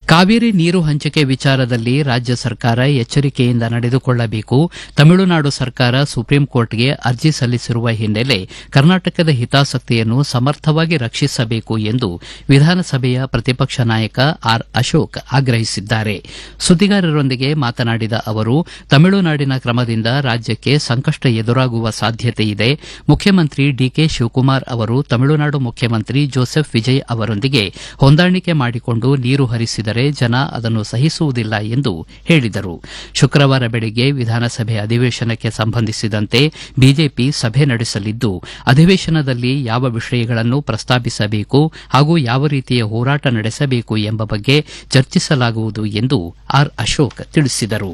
ಕಾವೇರಿ ನೀರು ಹಂಚಿಕೆ ವಿಚಾರದಲ್ಲಿ ರಾಜ್ಯ ಸರ್ಕಾರ ಎಚ್ಚರಿಕೆಯಿಂದ ನಡೆದುಕೊಳ್ಳಬೇಕು ತಮಿಳುನಾಡು ಸರ್ಕಾರ ಸುಪ್ರೀಂ ಕೋರ್ಟ್ಗೆ ಅರ್ಜಿ ಸಲ್ಲಿಸಿರುವ ಹಿನ್ನೆಲೆ ಕರ್ನಾಟಕದ ಹಿತಾಸಕ್ತಿಯನ್ನು ಸಮರ್ಥವಾಗಿ ರಕ್ಷಿಸಬೇಕು ಎಂದು ವಿಧಾನಸಭೆಯ ಪ್ರತಿಪಕ್ಷ ನಾಯಕ ಆರ್ ಅಶೋಕ್ ಆಗ್ರಹಿಸಿದ್ದಾರೆ ಸುದ್ದಿಗಾರರೊಂದಿಗೆ ಮಾತನಾಡಿದ ಅವರು ತಮಿಳುನಾಡಿನ ಕ್ರಮದಿಂದ ರಾಜ್ಯಕ್ಕೆ ಸಂಕಷ್ಟ ಎದುರಾಗುವ ಸಾಧ್ಯತೆ ಇದೆ ಮುಖ್ಯಮಂತ್ರಿ ಡಿಕೆ ಶಿವಕುಮಾರ್ ಅವರು ತಮಿಳುನಾಡು ಮುಖ್ಯಮಂತ್ರಿ ಜೋಸೆಫ್ ವಿಜಯ್ ಅವರೊಂದಿಗೆ ಹೊಂದಾಣಿಕೆ ಮಾಡಿಕೊಂಡು ನೀರು ಹರಿಸಿದರೆ ಜನ ಅದನ್ನು ಸಹಿಸುವುದಿಲ್ಲ ಎಂದು ಹೇಳಿದರು ಶುಕ್ರವಾರ ಬೆಳಗ್ಗೆ ವಿಧಾನಸಭೆ ಅಧಿವೇಶನಕ್ಕೆ ಸಂಬಂಧಿಸಿದಂತೆ ಬಿಜೆಪಿ ಸಭೆ ನಡೆಸಲಿದ್ದು ಅಧಿವೇಶನದಲ್ಲಿ ಯಾವ ವಿಷಯಗಳನ್ನು ಪ್ರಸ್ತಾಪಿಸಬೇಕು ಹಾಗೂ ಯಾವ ರೀತಿಯ ಹೋರಾಟ ನಡೆಸಬೇಕು ಎಂಬ ಬಗ್ಗೆ ಚರ್ಚಿಸಲಾಗುವುದು ಎಂದು ಆರ್ ಅಶೋಕ್ ತಿಳಿಸಿದರು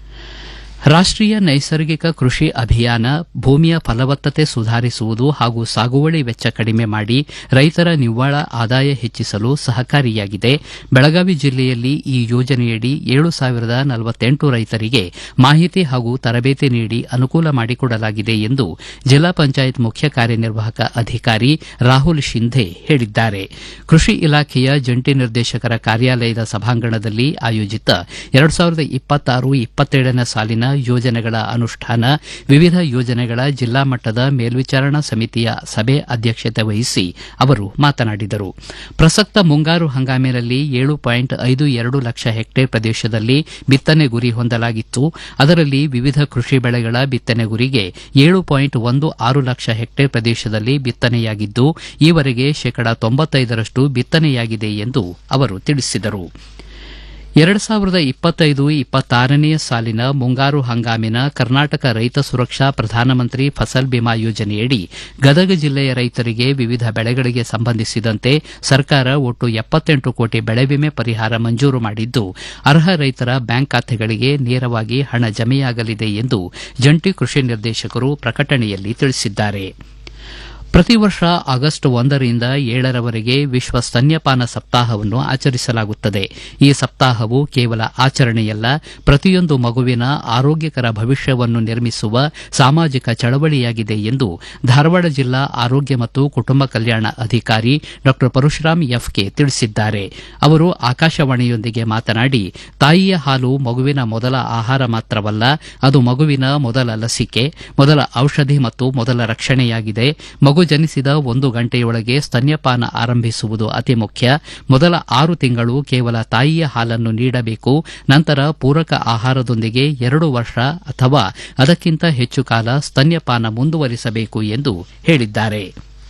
ರಾಷ್ಟೀಯ ನೈಸರ್ಗಿಕ ಕೃಷಿ ಅಭಿಯಾನ ಭೂಮಿಯ ಫಲವತ್ತತೆ ಸುಧಾರಿಸುವುದು ಹಾಗೂ ಸಾಗುವಳಿ ವೆಚ್ಚ ಕಡಿಮೆ ಮಾಡಿ ರೈತರ ನಿವ್ವಳ ಆದಾಯ ಹೆಚ್ಚಿಸಲು ಸಹಕಾರಿಯಾಗಿದೆ ಬೆಳಗಾವಿ ಜಿಲ್ಲೆಯಲ್ಲಿ ಈ ಯೋಜನೆಯಡಿ ಏಳು ಸಾವಿರದ ನಲವತ್ತೆಂಟು ರೈತರಿಗೆ ಮಾಹಿತಿ ಹಾಗೂ ತರಬೇತಿ ನೀಡಿ ಅನುಕೂಲ ಮಾಡಿಕೊಡಲಾಗಿದೆ ಎಂದು ಜಿಲ್ಲಾ ಪಂಚಾಯತ್ ಮುಖ್ಯ ಕಾರ್ಯನಿರ್ವಾಹಕ ಅಧಿಕಾರಿ ರಾಹುಲ್ ಶಿಂಧೆ ಹೇಳಿದ್ದಾರೆ ಕೃಷಿ ಇಲಾಖೆಯ ಜಂಟಿ ನಿರ್ದೇಶಕರ ಕಾರ್ಯಾಲಯದ ಸಭಾಂಗಣದಲ್ಲಿ ಆಯೋಜಿತ ಎರಡು ಸಾವಿರದ ಇಪ್ಪತ್ತಾರು ಇಪ್ಪತ್ತೇಳನೇ ಸಾಲಿನ ಯೋಜನೆಗಳ ಅನುಷ್ಠಾನ ವಿವಿಧ ಯೋಜನೆಗಳ ಜಿಲ್ಲಾ ಮಟ್ಟದ ಮೇಲ್ವಿಚಾರಣಾ ಸಮಿತಿಯ ಸಭೆ ಅಧ್ಯಕ್ಷತೆ ವಹಿಸಿ ಅವರು ಮಾತನಾಡಿದರು ಪ್ರಸಕ್ತ ಮುಂಗಾರು ಹಂಗಾಮಿನಲ್ಲಿ ಏಳು ಪಾಯಿಂಟ್ ಐದು ಎರಡು ಲಕ್ಷ ಹೆಕ್ಟೇರ್ ಪ್ರದೇಶದಲ್ಲಿ ಬಿತ್ತನೆ ಗುರಿ ಹೊಂದಲಾಗಿತ್ತು ಅದರಲ್ಲಿ ವಿವಿಧ ಕೃಷಿ ಬೆಳೆಗಳ ಬಿತ್ತನೆ ಗುರಿಗೆ ಏಳು ಪಾಯಿಂಟ್ ಒಂದು ಆರು ಲಕ್ಷ ಹೆಕ್ಟೇರ್ ಪ್ರದೇಶದಲ್ಲಿ ಬಿತ್ತನೆಯಾಗಿದ್ದು ಈವರೆಗೆ ಶೇಕಡಾ ತೊಂಬತ್ತೈದರಷ್ಟು ಬಿತ್ತನೆಯಾಗಿದೆ ಎಂದು ಅವರು ತಿಳಿಸಿದರು ಎರಡು ಸಾವಿರದ ಇಪ್ಪತ್ತೈದು ಇಪ್ಪತ್ತಾರನೆಯ ಸಾಲಿನ ಮುಂಗಾರು ಹಂಗಾಮಿನ ಕರ್ನಾಟಕ ರೈತ ಸುರಕ್ಷಾ ಪ್ರಧಾನಮಂತ್ರಿ ಫಸಲ್ ಬಿಮಾ ಯೋಜನೆಯಡಿ ಗದಗ ಜಿಲ್ಲೆಯ ರೈತರಿಗೆ ವಿವಿಧ ಬೆಳೆಗಳಿಗೆ ಸಂಬಂಧಿಸಿದಂತೆ ಸರ್ಕಾರ ಒಟ್ಟು ಎಪ್ಪತ್ತೆಂಟು ಕೋಟಿ ಬೆಳೆ ವಿಮೆ ಪರಿಹಾರ ಮಂಜೂರು ಮಾಡಿದ್ದು ಅರ್ಹ ರೈತರ ಬ್ಯಾಂಕ್ ಖಾತೆಗಳಿಗೆ ನೇರವಾಗಿ ಹಣ ಜಮೆಯಾಗಲಿದೆ ಎಂದು ಜಂಟಿ ಕೃಷಿ ನಿರ್ದೇಶಕರು ಪ್ರಕಟಣೆಯಲ್ಲಿ ತಿಳಿಸಿದ್ದಾರೆ ಪ್ರತಿ ವರ್ಷ ಆಗಸ್ಟ್ ಒಂದರಿಂದ ಏಳರವರೆಗೆ ವಿಶ್ವ ಸ್ತನ್ಯಪಾನ ಸಪ್ತಾಹವನ್ನು ಆಚರಿಸಲಾಗುತ್ತದೆ ಈ ಸಪ್ತಾಹವು ಕೇವಲ ಆಚರಣೆಯಲ್ಲ ಪ್ರತಿಯೊಂದು ಮಗುವಿನ ಆರೋಗ್ಯಕರ ಭವಿಷ್ಯವನ್ನು ನಿರ್ಮಿಸುವ ಸಾಮಾಜಿಕ ಚಳವಳಿಯಾಗಿದೆ ಎಂದು ಧಾರವಾಡ ಜಿಲ್ಲಾ ಆರೋಗ್ಯ ಮತ್ತು ಕುಟುಂಬ ಕಲ್ಯಾಣ ಅಧಿಕಾರಿ ಡಾ ಪರಶುರಾಮ್ ಎಫ್ಕೆ ತಿಳಿಸಿದ್ದಾರೆ ಅವರು ಆಕಾಶವಾಣಿಯೊಂದಿಗೆ ಮಾತನಾಡಿ ತಾಯಿಯ ಹಾಲು ಮಗುವಿನ ಮೊದಲ ಆಹಾರ ಮಾತ್ರವಲ್ಲ ಅದು ಮಗುವಿನ ಮೊದಲ ಲಸಿಕೆ ಮೊದಲ ಔಷಧಿ ಮತ್ತು ಮೊದಲ ರಕ್ಷಣೆಯಾಗಿದೆ ಮಗು ಜನಿಸಿದ ಒಂದು ಗಂಟೆಯೊಳಗೆ ಸ್ತನ್ಯಪಾನ ಆರಂಭಿಸುವುದು ಅತಿ ಮುಖ್ಯ ಮೊದಲ ಆರು ತಿಂಗಳು ಕೇವಲ ತಾಯಿಯ ಹಾಲನ್ನು ನೀಡಬೇಕು ನಂತರ ಪೂರಕ ಆಹಾರದೊಂದಿಗೆ ಎರಡು ವರ್ಷ ಅಥವಾ ಅದಕ್ಕಿಂತ ಹೆಚ್ಚು ಕಾಲ ಸ್ತನ್ಯಪಾನ ಮುಂದುವರಿಸಬೇಕು ಎಂದು ಹೇಳಿದ್ದಾರೆ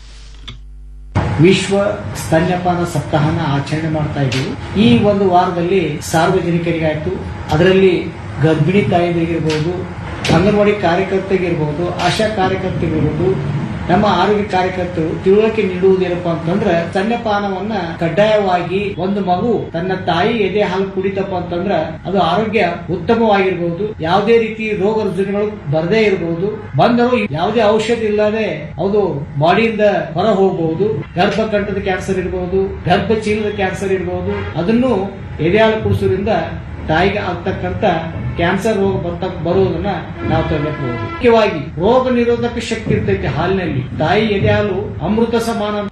ವಿಶ್ವ ಸ್ತನ್ಯಪಾನ ಸಪ್ತಾಹನ ಆಚರಣೆ ಮಾಡ್ತಾ ಇದ್ದೀವಿ ಈ ಒಂದು ವಾರದಲ್ಲಿ ಸಾರ್ವಜನಿಕರಿಗಾಯ್ತು ಅದರಲ್ಲಿ ಗರ್ಭಿಣಿ ತಾಯಿಯರಿಗಿರ್ಬೋದು ಅಂಗನವಾಡಿ ಕಾರ್ಯಕರ್ತರಿಗಿರ್ಬೋದು ಆಶಾ ಕಾರ್ಯಕರ್ತರಿಗಿರ್ಬೋದು ನಮ್ಮ ಆರೋಗ್ಯ ಕಾರ್ಯಕರ್ತರು ತಿಳುವಳಿಕೆ ನೀಡುವುದೇನಪ್ಪ ಅಂತಂದ್ರೆ ಸ್ತನ್ಯಪಾನವನ್ನ ಕಡ್ಡಾಯವಾಗಿ ಒಂದು ಮಗು ತನ್ನ ತಾಯಿ ಎದೆ ಹಾಲು ಕುಡಿತಪ್ಪ ಅಂತಂದ್ರ ಅದು ಆರೋಗ್ಯ ಉತ್ತಮವಾಗಿರ್ಬಹುದು ಯಾವುದೇ ರೀತಿ ರೋಗ ರುಜಿನಗಳು ಬರದೇ ಇರಬಹುದು ಬಂದರೂ ಯಾವುದೇ ಔಷಧಿ ಇಲ್ಲದೆ ಅದು ಬಾಡಿಯಿಂದ ಹೊರ ಹೋಗಬಹುದು ಗರ್ಭಕಂಠದ ಕ್ಯಾನ್ಸರ್ ಇರಬಹುದು ಗರ್ಭಚೀಲದ ಕ್ಯಾನ್ಸರ್ ಇರಬಹುದು ಅದನ್ನು ಎದೆ ಹಾಲು ಕುಡಿಸೋದ್ರಿಂದ ತಾಯಿಗೆ ಆಗ್ತಕ್ಕಂತ ಕ್ಯಾನ್ಸರ್ ರೋಗ ಬರ್ತ ಬರುವುದನ್ನ ನಾವು ತಡೆಗಟ್ಟಬಹುದು ಮುಖ್ಯವಾಗಿ ರೋಗ ನಿರೋಧಕ ಶಕ್ತಿ ಇರ್ತೈತಿ ಹಾಲಿನಲ್ಲಿ ತಾಯಿ ಎದೆ ಹಾಲು ಅಮೃತ ಸಮಾನ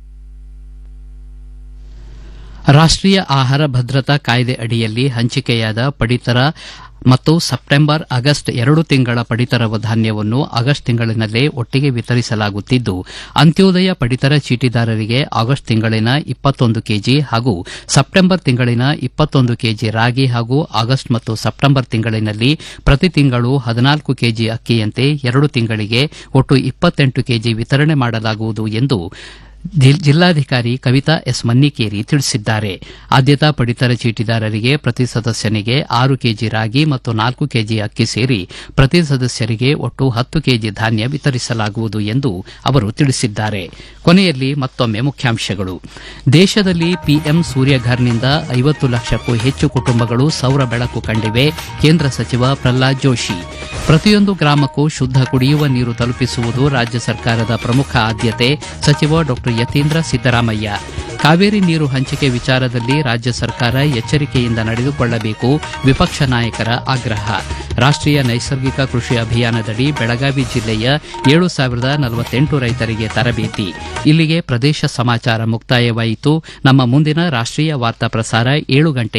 ರಾಷ್ಟೀಯ ಆಹಾರ ಭದ್ರತಾ ಕಾಯ್ದೆ ಅಡಿಯಲ್ಲಿ ಹಂಚಿಕೆಯಾದ ಪಡಿತರ ಮತ್ತು ಸೆಪ್ಟೆಂಬರ್ ಆಗಸ್ಟ್ ಎರಡು ತಿಂಗಳ ಪಡಿತರ ಧಾನ್ಯವನ್ನು ಆಗಸ್ಟ್ ತಿಂಗಳಿನಲ್ಲೇ ಒಟ್ಟಿಗೆ ವಿತರಿಸಲಾಗುತ್ತಿದ್ದು ಅಂತ್ಯೋದಯ ಪಡಿತರ ಚೀಟಿದಾರರಿಗೆ ಆಗಸ್ಟ್ ತಿಂಗಳಿನ ಇಪ್ಪತ್ತೊಂದು ಕೆಜಿ ಹಾಗೂ ಸೆಪ್ಟೆಂಬರ್ ತಿಂಗಳಿನ ಇಪ್ಪತ್ತೊಂದು ಕೆಜಿ ರಾಗಿ ಹಾಗೂ ಆಗಸ್ಟ್ ಮತ್ತು ಸೆಪ್ಟೆಂಬರ್ ತಿಂಗಳಿನಲ್ಲಿ ಪ್ರತಿ ತಿಂಗಳು ಹದಿನಾಲ್ಕು ಕೆಜಿ ಅಕ್ಕಿಯಂತೆ ಎರಡು ತಿಂಗಳಿಗೆ ಒಟ್ಟು ಇಪ್ಪತ್ತೆಂಟು ಕೆಜಿ ವಿತರಣೆ ಮಾಡಲಾಗುವುದು ಎಂದು ಜಿಲ್ಲಾಧಿಕಾರಿ ಕವಿತಾ ಎಸ್ ಮನ್ನಿಕೇರಿ ತಿಳಿಸಿದ್ದಾರೆ ಆದ್ಯತಾ ಪಡಿತರ ಚೀಟಿದಾರರಿಗೆ ಪ್ರತಿ ಸದಸ್ಯನಿಗೆ ಆರು ಕೆಜಿ ರಾಗಿ ಮತ್ತು ನಾಲ್ಕು ಕೆಜಿ ಅಕ್ಕಿ ಸೇರಿ ಪ್ರತಿ ಸದಸ್ಯರಿಗೆ ಒಟ್ಟು ಹತ್ತು ಕೆಜಿ ಧಾನ್ಯ ವಿತರಿಸಲಾಗುವುದು ಎಂದು ಅವರು ತಿಳಿಸಿದ್ದಾರೆ ಕೊನೆಯಲ್ಲಿ ಮತ್ತೊಮ್ಮೆ ಮುಖ್ಯಾಂಶಗಳು ದೇಶದಲ್ಲಿ ಪಿಎಂ ಸೂರ್ಯಘರ್ನಿಂದ ಐವತ್ತು ಲಕ್ಷಕ್ಕೂ ಹೆಚ್ಚು ಕುಟುಂಬಗಳು ಸೌರ ಬೆಳಕು ಕಂಡಿವೆ ಕೇಂದ್ರ ಸಚಿವ ಪ್ರಹ್ಲಾದ್ ಜೋಶಿ ಪ್ರತಿಯೊಂದು ಗ್ರಾಮಕ್ಕೂ ಶುದ್ಧ ಕುಡಿಯುವ ನೀರು ತಲುಪಿಸುವುದು ರಾಜ್ಯ ಸರ್ಕಾರದ ಪ್ರಮುಖ ಆದ್ಯತೆ ಸಚಿವ ಡಾ ಯತೀಂದ್ರ ಸಿದ್ದರಾಮಯ್ಯ ಕಾವೇರಿ ನೀರು ಹಂಚಿಕೆ ವಿಚಾರದಲ್ಲಿ ರಾಜ್ಯ ಸರ್ಕಾರ ಎಚ್ಚರಿಕೆಯಿಂದ ನಡೆದುಕೊಳ್ಳಬೇಕು ವಿಪಕ್ಷ ನಾಯಕರ ಆಗ್ರಹ ರಾಷ್ಟೀಯ ನೈಸರ್ಗಿಕ ಕೃಷಿ ಅಭಿಯಾನದಡಿ ಬೆಳಗಾವಿ ಜಿಲ್ಲೆಯ ಏಳು ಸಾವಿರದ ನಲವತ್ತೆಂಟು ರೈತರಿಗೆ ತರಬೇತಿ ಇಲ್ಲಿಗೆ ಪ್ರದೇಶ ಸಮಾಚಾರ ಮುಕ್ತಾಯವಾಯಿತು ನಮ್ಮ ಮುಂದಿನ ರಾಷ್ಟೀಯ ವಾರ್ತಾ ಪ್ರಸಾರ ಏಳು ಗಂಟೆ